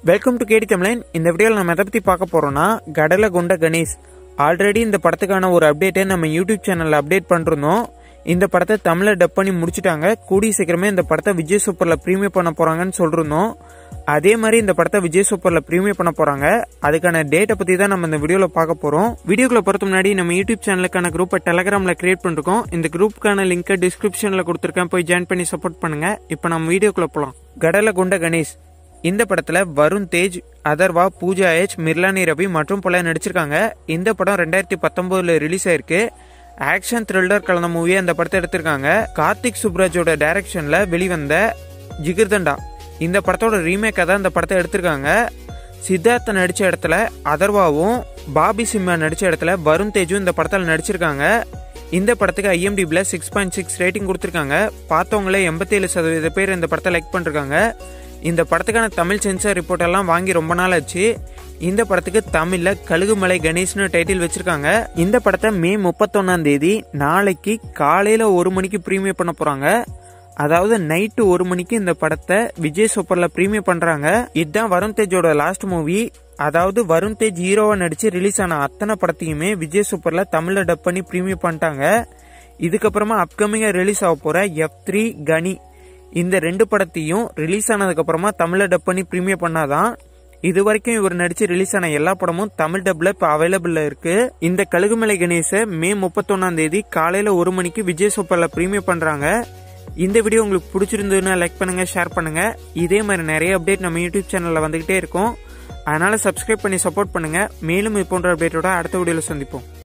welcome to கேடி தமிழன் இந்த வீடியோவில் நம்ம எதை பற்றி பார்க்க போகிறோம்னா கடலை குண்ட கணேஷ் ஆல்ரெடி இந்த படத்துக்கான ஒரு அப்டேட்டை நம்ம யூடியூப் சேனலில் அப்டேட் பண்ணிருந்தோம் இந்த படத்தை தமிழில் டப் பண்ணி முடிச்சிட்டாங்க கூடிய சீக்கிரமே இந்த படத்தை விஜய் சூப்பரில் ப்ரீமியர் பண்ண போகிறாங்கன்னு சொல்லிருந்தோம் அதே மாதிரி இந்த படத்தை விஜய் சூப்பரில் ப்ரீமியர் பண்ண போகிறாங்க அதுக்கான டேட்டை பற்றி தான் நம்ம இந்த வீடியோவில் பார்க்க போகிறோம் வீடியோக்குள்ள போகிறதுக்கு முன்னாடி நம்ம யூடியூப் சேனலுக்கான குரூப்பை டெலகிராமில் கிரியேட் பண்ணிருக்கோம் இந்த குரூப்புக்கான லிங்கை டிஸ்கிரிப்ஷனில் கொடுத்துருக்கேன் போய் ஜாயின் பண்ணி சப்போர்ட் பண்ணுங்க இப்போ நம்ம வீடியோக்குள்ள போகலாம் கடலை குண்ட கணேஷ் இந்த படத்துல வருண் தேஜ் அதர்வா பூஜா எச் மிர்லானி ரவி மற்றும் பல நடிச்சிருக்காங்க இந்த படம் ரெண்டாயிரத்தி பத்தொன்பதுல ரிலீஸ் ஆயிருக்கு ஆக்ஷன் த்ரில்லர் கலந்த மூவியை இந்த படத்தை எடுத்திருக்காங்க கார்த்திக் சுப்ராஜோட டைரக்ஷன்ல வெளிவந்த ஜிகிர்தண்டா இந்த படத்தோட ரீமேக்காக தான் இந்த படத்தை எடுத்திருக்காங்க சித்தார்த்த நடிச்ச இடத்துல அதர்வாவும் பாபி சிம்மா நடிச்ச இடத்துல வருண் தேஜும் இந்த படத்தில் நடிச்சிருக்காங்க இந்த படத்துக்கு ஐஎம்டிபில சிக்ஸ் பாயிண்ட் சிக்ஸ் ரேட்டிங் கொடுத்துருக்காங்க பார்த்தவங்களே எண்பத்தேழு சதவீத பேர் இந்த படத்தை லைக் பண்ணிருக்காங்க இந்த படத்துக்கான தமிழ் சென்சார் ரிப்போர்ட் எல்லாம் வாங்கி ரொம்ப நாள் ஆச்சு இந்த படத்துக்கு தமிழ்ல கழுகுமலை கணேஷ்னு டைட்டில் வச்சிருக்காங்க இந்த படத்தை மே முப்பத்தொன்னாம் தேதி நாளைக்கு காலையில ஒரு மணிக்கு ப்ரீமியர் பண்ண போறாங்க அதாவது நைட்டு ஒரு மணிக்கு இந்த படத்தை விஜய் சூப்பர்ல ப்ரீமியர் பண்றாங்க இதுதான் வருண் தேஜோட லாஸ்ட் மூவி அதாவது வருண் தேஜ் ஹீரோவா நடிச்சு ரிலீஸ் ஆன அத்தனை படத்தையுமே விஜய் சூப்பர்ல தமிழ்ல டப் பண்ணி ப்ரீமியர் பண்ணிட்டாங்க இதுக்கப்புறமா அப்கமிங்கா ரிலீஸ் ஆக போற எஃப் த்ரீ கனி இந்த ரெண்டு படத்தையும் ரிலீஸ் ஆனதுக்கு அப்புறமா தமிழ்ல டப் பண்ணி ப்ரீமியர் பண்ணாதான் இது வரைக்கும் இவர் நடிச்சு ரிலீஸ் ஆன எல்லா படமும் தமிழ் டப்ல இப்ப அவைலபிள்ல இருக்கு இந்த கழுகுமலை கணேச மே முப்பத்தொன்னாம் தேதி காலையில ஒரு மணிக்கு விஜய் சூப்பர்ல ப்ரீமியர் பண்றாங்க இந்த வீடியோ உங்களுக்கு பிடிச்சிருந்ததுன்னா லைக் பண்ணுங்க ஷேர் பண்ணுங்க இதே மாதிரி நிறைய அப்டேட் நம்ம யூடியூப் சேனல்ல வந்துகிட்டே இருக்கும் அதனால சப்ஸ்கிரைப் பண்ணி சப்போர்ட் பண்ணுங்க மேலும் இது போன்ற அப்டேட்டோட அடுத்த வீடியோல சந்திப்போம்